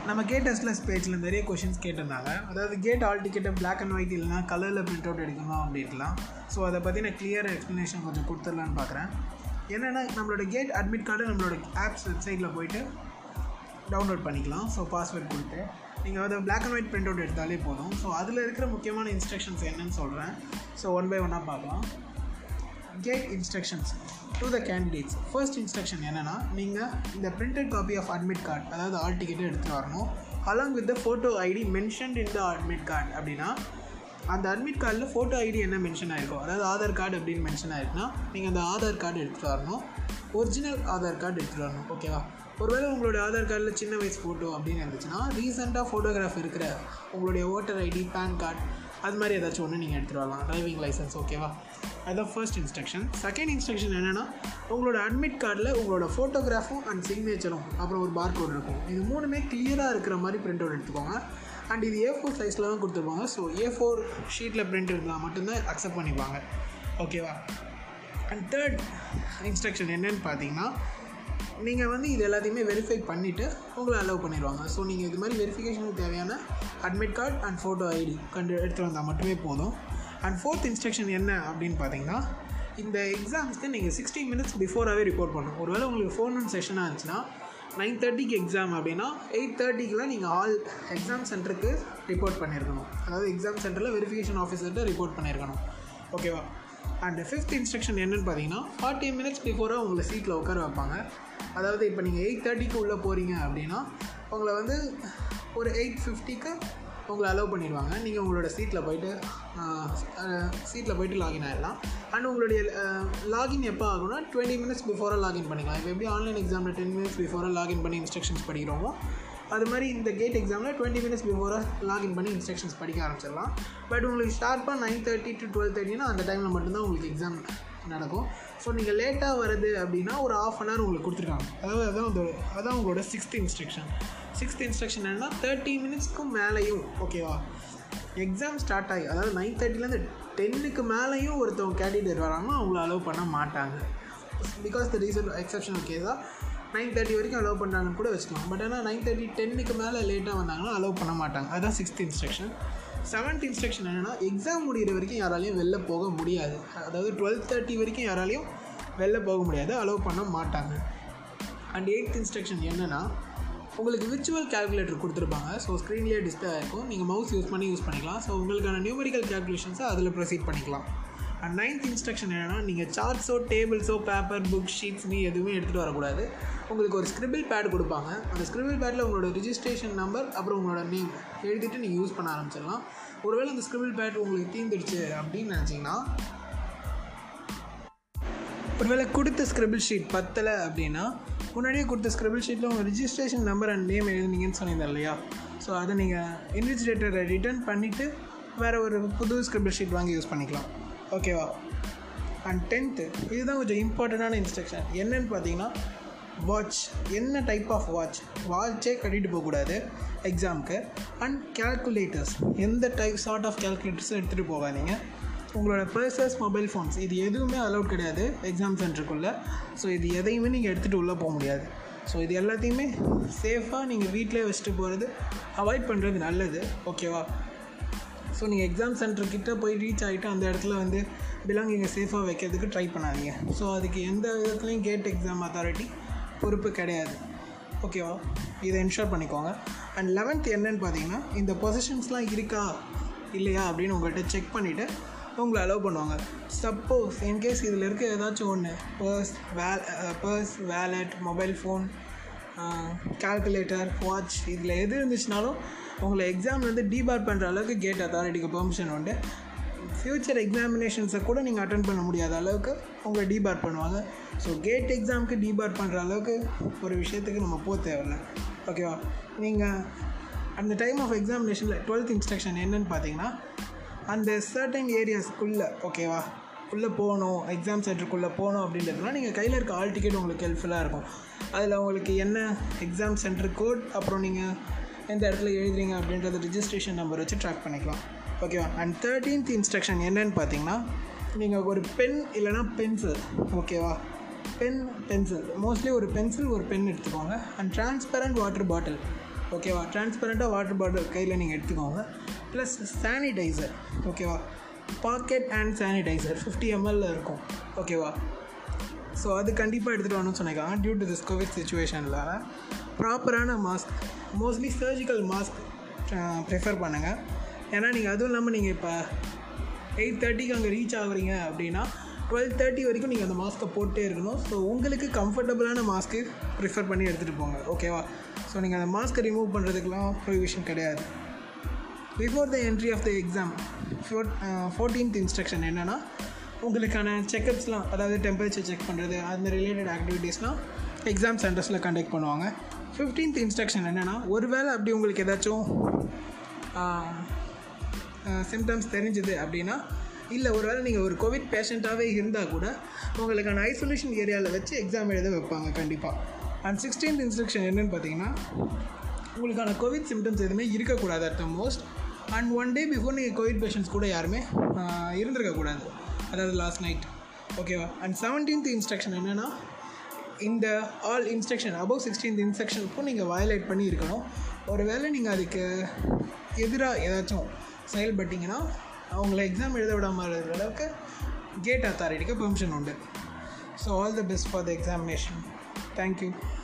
நம்ம கேட் டெஸ்ட்லெஸ் பேஜில் நிறைய கொஷின்ஸ் கேட்டிருந்தாங்க அதாவது கேட் ஆல் டிக்கெட்டை பிளாக் அண்ட் ஒயிட் இல்லைனா கலரில் பிரிண்ட் அவுட் எடுக்கணும் அப்படின்ட்டுலாம் ஸோ அதை பற்றி நான் கிளியர் எக்ஸ்ப்ளனேஷன் கொஞ்சம் கொடுத்துடலான்னு பார்க்குறேன் என்னென்னா நம்மளோட கேட் அட்மிட் கார்டு நம்மளோட ஆப்ஸ் வெப்சைட்டில் போயிட்டு டவுன்லோட் பண்ணிக்கலாம் ஸோ பாஸ்வேர்ட் கொடுத்து நீங்கள் அதை black and white print out எடுத்தாலே போதும் ஸோ அதில் இருக்கிற முக்கியமான இன்ஸ்ட்ரக்ஷன்ஸ் என்னன்னு சொல்கிறேன் ஸோ ஒன் பை ஒன்னாக பார்க்கலாம் GATE instructions to the candidates first instruction என்னென்னா நீங்கள் இந்த printed copy of admit card அதாவது ஆல் டிக்கெட்டை எடுத்துகிட்டு வரணும் along with the photo ID mentioned in the admit card அப்படின்னா அந்த அட்மிட் கார்டில் ஃபோட்டோ ஐடி என்ன மென்ஷன் ஆயிருக்கோ அதாவது ஆதார் கார்டு அப்படின்னு மென்ஷன் ஆயிருக்குன்னா நீங்கள் அந்த ஆதார் கார்டு எடுத்துகிட்டு வரணும் ஒரிஜினல் ஆதார் கார்டு எடுத்துகிட்டு வரணும் ஓகேவா ஒருவேளை உங்களோட ஆதார் கார்டில் சின்ன வயசு ஃபோட்டோ அப்படின்னு இருந்துச்சுன்னா ரீசெண்டாக ஃபோட்டோகிராஃப் இருக்கிற உங்களுடைய ஓட்டர் ஐடி பேன் கார்டு அது மாதிரி ஏதாச்சும் ஒன்று நீங்கள் எடுத்துகிட்டு வரலாம் டிரைவிங் லைசன்ஸ் ஓகேவா அதுதான் ஃபர்ஸ்ட் இன்ஸ்ட்ரக்ஷன் செகண்ட் இன்ஸ்ட்ரக்ஷன் என்னென்னா உங்களோட அட்மிட் கார்டில் உங்களோட ஃபோட்டோகிராஃபும் அண்ட் சிக்னேச்சரும் அப்புறம் ஒரு பார் கோட் இருக்கும் இது மூணுமே கிளியராக இருக்கிற மாதிரி பிரிண்ட் அவுட் எடுத்துக்கோங்க அண்ட் இது ஏ ஃபோர் சைஸில் தான் கொடுத்துருப்பாங்க ஸோ ஏ ஃபோர் ஷீட்டில் பிரிண்ட் இருந்தால் மட்டும்தான் அக்செப்ட் பண்ணிப்பாங்க ஓகேவா அண்ட் தேர்ட் இன்ஸ்ட்ரக்ஷன் என்னன்னு பார்த்தீங்கன்னா நீங்கள் வந்து இது எல்லாத்தையுமே வெரிஃபை பண்ணிவிட்டு உங்களை அலோவ் பண்ணிடுவாங்க ஸோ நீங்கள் இது மாதிரி வெரிஃபிகேஷனுக்கு தேவையான admit card and photo ID கண்டு எடுத்துகிட்டு வந்தால் மட்டுமே போதும் அண்ட் ஃபோர்த் இன்ஸ்ட்ரக்ஷன் என்ன அப்படின்னு பார்த்தீங்கன்னா இந்த எக்ஸாம்ஸ்க்கு நீங்கள் சிக்ஸ்டி மினிட்ஸ் பிஃபோராகவே ரிப்போர்ட் பண்ணணும் ஒருவேளை உங்களுக்கு ஃபோன் அண்ட் செஷனாக இருந்துச்சுன்னா நைன் தேர்ட்டிக்கு எக்ஸாம் அப்படின்னா எயிட் தேர்ட்டிக்கெலாம் நீங்கள் ஆல் எக்ஸாம் சென்டருக்கு ரிப்போர்ட் பண்ணியிருக்கணும் அதாவது எக்ஸாம் சென்டரில் வெரிஃபிகேஷன் ஆஃபீஸர்கிட்ட ரிப்போர்ட் பண்ணியிருக்கணும் ஓகேவா அண்ட் ஃபிஃப்த் இன்ஸ்ட்ரக்ஷன் என்னென்னு பார்த்தீங்கன்னா ஃபார்ட்டி மினிட்ஸ் பிஃபோராக உங்களை சீட்டில் உட்கார வைப்பாங்க அதாவது இப்போ நீங்கள் எயிட் தேர்ட்டிக்கு உள்ளே போகிறீங்க அப்படின்னா உங்களை வந்து ஒரு எயிட் ஃபிஃப்டிக்கு உங்களை அலோவ் பண்ணிடுவாங்க நீங்கள் உங்களோட சீட்டில் போயிட்டு சீட்டில் போயிட்டு லாகின் ஆகிடலாம் அண்ட் உங்களுடைய லாகின் எப்போ ஆகும்னா டுவெண்ட்டி மினிட்ஸ் பிஃபோராக லாகின் பண்ணிக்கலாம் இப்போ எப்படி ஆன்லைன் எக்ஸாமில் டென் மினிட்ஸ் பிஃபோராக லாகின் பண்ணி இன்ஸ்ட்ரக்ஷன்ஸ் படிக்கிறோமோ அது மாதிரி இந்த கேட் எக்ஸாமில் டுவெண்ட்டி மினிட்ஸ் பிஃபோராக லாகின் பண்ணி இன்ஸ்ட்ரக்ஷன்ஸ் படிக்க ஆரம்பிச்சிடலாம் பட் உங்களுக்கு ஷார்ப்பாக நைன் தேர்ட்டி டு டுவெல் தேர்ட்டினா அந்த டைமில் மட்டும்தான் உங்களுக்கு எக்ஸாம் நடக்கும் ஸோ நீங்கள் லேட்டாக வருது அப்படின்னா ஒரு ஆஃப் அன் ஹவர் உங்களுக்கு கொடுத்துருக்காங்க அதாவது அதான் அதோட அதான் உங்களோட சிக்ஸ்த் இன்ஸ்ட்ரக்ஷன் சிக்ஸ்த் இன்ஸ்ட்ரக்ஷன் என்னன்னா தேர்ட்டி மினிட்ஸ்க்கும் மேலேயும் ஓகேவா எக்ஸாம் ஸ்டார்ட் ஆகி அதாவது நைன் தேர்ட்டிலேருந்து டென்னுக்கு மேலேயும் ஒருத்தவங்க கேண்டிடேட் வராங்கன்னா அவங்கள அலோவ் பண்ண மாட்டாங்க பிகாஸ் த ரீசன் எக்ஸப்ஷனல் கேஸாக நைன் தேர்ட்டி வரைக்கும் அலோவ் பண்ணுறாங்கன்னு கூட வச்சுக்கலாம் பட் ஆனால் நைன் தேர்ட்டி டென்னுக்கு மேலே லேட்டாக வந்தாங்கன்னா அலோவ் பண்ண மாட்டாங்க அதுதான் சிக்ஸ்த் இன்ஸ்ட்ரக்ஷன் செவன்த் இன்ஸ்ட்ரக்ஷன் என்னென்னா எக்ஸாம் முடிகிற வரைக்கும் யாராலையும் வெளில போக முடியாது அதாவது டுவெல் தேர்ட்டி வரைக்கும் யாராலையும் வெளில போக முடியாது அலோவ் பண்ண மாட்டாங்க அண்ட் எயித் இன்ஸ்ட்ரக்ஷன் என்னென்னா உங்களுக்கு விர்ச்சுவல் கேல்குலேட்டர் கொடுத்துருப்பாங்க ஸோ ஸ்க்ரீன்லேயே டிஸ்பிளே ஆகிருக்கும் நீங்கள் மவுஸ் யூஸ் பண்ணி யூஸ் பண்ணிக்கலாம் ஸோ உங்களுக்கான நியூமரிக்கல் கேல்குலேஷன்ஸை அதில் ப்ரொசீட் பண்ணிக்கலாம் அண்ட் நைன்த் இன்ஸ்ட்ரக்ஷன் என்னென்னா நீங்கள் சார்ட்ஸோ டேபிள்ஸோ பேப்பர் புக் ஷீட்ஸ் நீ எதுவுமே எடுத்துகிட்டு வரக்கூடாது உங்களுக்கு ஒரு ஸ்க்ரிபிள் பேட் கொடுப்பாங்க அந்த ஸ்க்ரிபிள் பேட்டில் உங்களோட ரிஜிஸ்ட்ரேஷன் நம்பர் அப்புறம் உங்களோட நேம் எழுதிட்டு நீங்கள் யூஸ் பண்ண ஆரம்பிச்சிடலாம் ஒருவேளை அந்த ஸ்க்ரிபிள் பேட் உங்களுக்கு தீர்ந்துடுச்சு அப்படின்னு நினச்சிங்கன்னா ஒருவேளை கொடுத்த ஸ்க்ரிபிள் ஷீட் பத்தலை அப்படின்னா முன்னாடியே கொடுத்த ஸ்க்ரிபிள் ஷீட்டில் உங்கள் ரிஜிஸ்ட்ரேஷன் நம்பர் அண்ட் நேம் எழுதுனீங்கன்னு சொன்னீங்க இல்லையா ஸோ அதை நீங்கள் இன்விஜிலேட்டரை ரிட்டர்ன் பண்ணிவிட்டு வேறு ஒரு புது ஸ்க்ரிபிள் ஷீட் வாங்கி யூஸ் பண்ணிக்கலாம் ஓகேவா அண்ட் டென்த்து இதுதான் கொஞ்சம் இம்பார்ட்டண்ட்டான இன்ஸ்ட்ரக்ஷன் என்னன்னு பார்த்தீங்கன்னா வாட்ச் என்ன டைப் ஆஃப் வாட்ச் வாட்சே கட்டிட்டு போகக்கூடாது எக்ஸாமுக்கு அண்ட் கேல்குலேட்டர்ஸ் எந்த டைப் சார்ட் ஆஃப் கேல்குலேட்டர்ஸும் எடுத்துகிட்டு போகாதீங்க உங்களோட பர்சஸ் மொபைல் ஃபோன்ஸ் இது எதுவுமே அலௌட் கிடையாது எக்ஸாம் சென்டருக்குள்ளே ஸோ இது எதையுமே நீங்கள் எடுத்துகிட்டு உள்ளே போக முடியாது ஸோ இது எல்லாத்தையுமே சேஃபாக நீங்கள் வீட்டிலே வச்சுட்டு போகிறது அவாய்ட் பண்ணுறது நல்லது ஓகேவா ஸோ நீங்கள் எக்ஸாம் சென்டர்கிட்ட போய் ரீச் ஆகிட்டு அந்த இடத்துல வந்து பிலாங்கிங்கை சேஃபாக வைக்கிறதுக்கு ட்ரை பண்ணாதீங்க ஸோ அதுக்கு எந்த விதத்துலையும் கேட் எக்ஸாம் அத்தாரிட்டி பொறுப்பு கிடையாது ஓகேவா இதை என்ஷோர் பண்ணிக்கோங்க அண்ட் லெவன்த் என்னன்னு பார்த்தீங்கன்னா இந்த பொசிஷன்ஸ்லாம் இருக்கா இல்லையா அப்படின்னு உங்கள்கிட்ட செக் பண்ணிவிட்டு உங்களை அலோவ் பண்ணுவாங்க சப்போஸ் இன்கேஸ் இதில் இருக்க ஏதாச்சும் ஒன்று பர்ஸ் வே purse wallet mobile phone calculator watch இதில் எது இருந்துச்சுனாலும் உங்களை எக்ஸாம்லேருந்து டீபார் பண்ணுற அளவுக்கு கேட் அத்தாரிட்டிக்கு பெர்மிஷன் உண்டு ஃப்யூச்சர் எக்ஸாமினேஷன்ஸை கூட நீங்கள் அட்டன் பண்ண முடியாத அளவுக்கு உங்களை டீபார் பண்ணுவாங்க ஸோ கேட் எக்ஸாமுக்கு டீபார் பண்ணுற அளவுக்கு ஒரு விஷயத்துக்கு நம்ம போக தேவையில்ல ஓகேவா நீங்கள் அந்த டைம் ஆஃப் எக்ஸாமினேஷனில் டுவெல்த் இன்ஸ்ட்ரக்ஷன் என்னன்னு பார்த்தீங்கன்னா அந்த சர்டன் ஏரியாஸ்க்குள்ளே ஓகேவா உள்ளே போகணும் எக்ஸாம் சென்டருக்குள்ளே போகணும் அப்படின்றதுலாம் நீங்கள் கையில் இருக்க ஆல் டிக்கெட் உங்களுக்கு ஹெல்ப்ஃபுல்லாக இருக்கும் அதில் உங்களுக்கு என்ன எக்ஸாம் சென்டர் கோட் அப்புறம் நீங்கள் எந்த இடத்துல எழுதுறீங்க அப்படின்றத ரிஜிஸ்ட்ரேஷன் நம்பர் வச்சு ட்ராக் பண்ணிக்கலாம் ஓகேவா அண்ட் தேர்ட்டீன்த் இன்ஸ்ட்ரக்ஷன் என்னன்னு பார்த்தீங்கன்னா நீங்கள் ஒரு பென் இல்லைனா பென்சில் ஓகேவா பென் பென்சில் மோஸ்ட்லி ஒரு பென்சில் ஒரு பென் எடுத்துக்கோங்க அண்ட் டிரான்ஸ்பரண்ட் வாட்டர் பாட்டில் ஓகேவா டிரான்ஸ்பரண்ட்டாக வாட்டர் பாட்டில் கையில் நீங்கள் எடுத்துக்கோங்க ப்ளஸ் சானிடைசர் ஓகேவா பாக்கெட் அண்ட் சானிடைசர் ஃபிஃப்டி எம்எல்ல இருக்கும் ஓகேவா ஸோ அது கண்டிப்பாக எடுத்துகிட்டு வரணும்னு சொன்னாங்க டியூ டு திஸ் கோவிட் சுச்சுவேஷனில் ப்ராப்பரான mask mostly surgical mask prefer பண்ணுங்கள் ஏன்னா நீங்கள் அதுவும் இல்லாமல் நீங்கள் இப்போ எயிட் தேர்ட்டிக்கு அங்கே ரீச் ஆகுறீங்க அப்படின்னா டுவெல் தேர்ட்டி வரைக்கும் நீங்கள் அந்த மாஸ்க்கை போட்டே இருக்கணும் ஸோ உங்களுக்கு கம்ஃபர்டபுளான மாஸ்க்கு ப்ரிஃபர் பண்ணி எடுத்துகிட்டு போங்க ஓகேவா ஸோ நீங்கள் அந்த மாஸ்க்கை ரிமூவ் பண்ணுறதுக்கெலாம் ப்ரொவிஷன் கிடையாது before the entry of the exam four fourteenth instruction என்னென்னா உங்களுக்கான செக்கப்ஸ்லாம் அதாவது டெம்பரேச்சர் செக் பண்ணுறது அந்த ரிலேட்டட் ஆக்டிவிட்டீஸ்லாம் எக்ஸாம் சென்டர்ஸில் கண்டக்ட் பண்ணுவாங்க ஃபிஃப்டீன்த் இன்ஸ்ட்ரக்ஷன் என்னென்னா ஒருவேளை அப்படி உங்களுக்கு ஏதாச்சும் சிம்டம்ஸ் தெரிஞ்சுது அப்படின்னா இல்லை ஒருவேளை நீங்கள் ஒரு கோவிட் பேஷண்ட்டாகவே இருந்தால் கூட உங்களுக்கான ஐசோலேஷன் ஏரியாவில் வச்சு எக்ஸாம் எழுத வைப்பாங்க கண்டிப்பாக அண்ட் சிக்ஸ்டீன்த் இன்ஸ்ட்ரக்ஷன் என்னென்னு பார்த்தீங்கன்னா உங்களுக்கான கோவிட் சிம்டம்ஸ் எதுவுமே இருக்கக்கூடாது at the most and one day before நீங்கள் கோவிட் பேஷண்ட்ஸ் கூட யாருமே இருந்திருக்கக்கூடாது அதாவது லாஸ்ட் நைட் ஓகேவா அண்ட் செவன்டீன்த் இன்ஸ்ட்ரக்ஷன் என்னென்னா இந்த ஆல் இன்ஸ்ட்ரக்ஷன் அபவ் சிக்ஸ்டீன்த் இன்ஸ்ட்ரக்ஷனுக்கும் நீங்கள் வயலேட் பண்ணி இருக்கணும் ஒரு வேளை நீங்கள் அதுக்கு எதிராக ஏதாச்சும் செயல்பட்டீங்கன்னா அவங்கள எக்ஸாம் எழுத விடாமல் இருக்கிற அளவுக்கு கேட் அத்தாரிட்டிக்கு பெர்மிஷன் உண்டு so all the best for the examination thank you